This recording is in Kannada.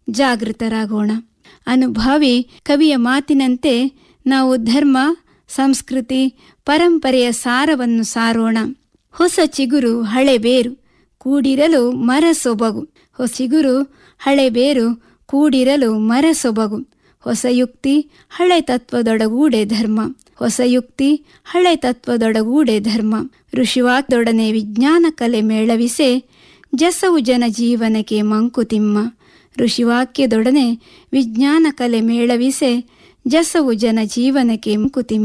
ಜಾಗೃತರಾಗೋಣ ಅನುಭಾವಿ ಕವಿಯ ಮಾತಿನಂತೆ ನಾವು ಧರ್ಮ ಸಂಸ್ಕೃತಿ ಪರಂಪರೆಯ ಸಾರವನ್ನು ಸಾರೋಣ ಹೊಸ ಚಿಗುರು ಹಳೆ ಬೇರು ಕೂಡಿರಲು ಮರ ಸೊಬಗು ಹೊಸ ಚಿಗುರು ಹಳೆ ಬೇರು ಕೂಡಿರಲು ಮರ ಸೊಬಗು ಹೊಸ ಯುಕ್ತಿ ಹಳೆ ತತ್ವದೊಡಗೂಡೆ ಧರ್ಮ ಹೊಸ ಯುಕ್ತಿ ಹಳೆ ತತ್ವದೊಡಗೂಡೆ ಧರ್ಮ ಋಷಿವಾಕ್ದೊಡನೆ ವಿಜ್ಞಾನ ಕಲೆ ಮೇಳವಿಸೆ ಜಸವು ಜನ ಜೀವನಕ್ಕೆ ಮಂಕುತಿಮ್ಮ ಋಷಿವಾಕ್ಯದೊಡನೆ ವಿಜ್ಞಾನ ಕಲೆ ಮೇಳವಿಸೆ ಜಸವು ಜನ ಜೀವನಕ್ಕೆ ಮಂಕುತಿಮ್ಮ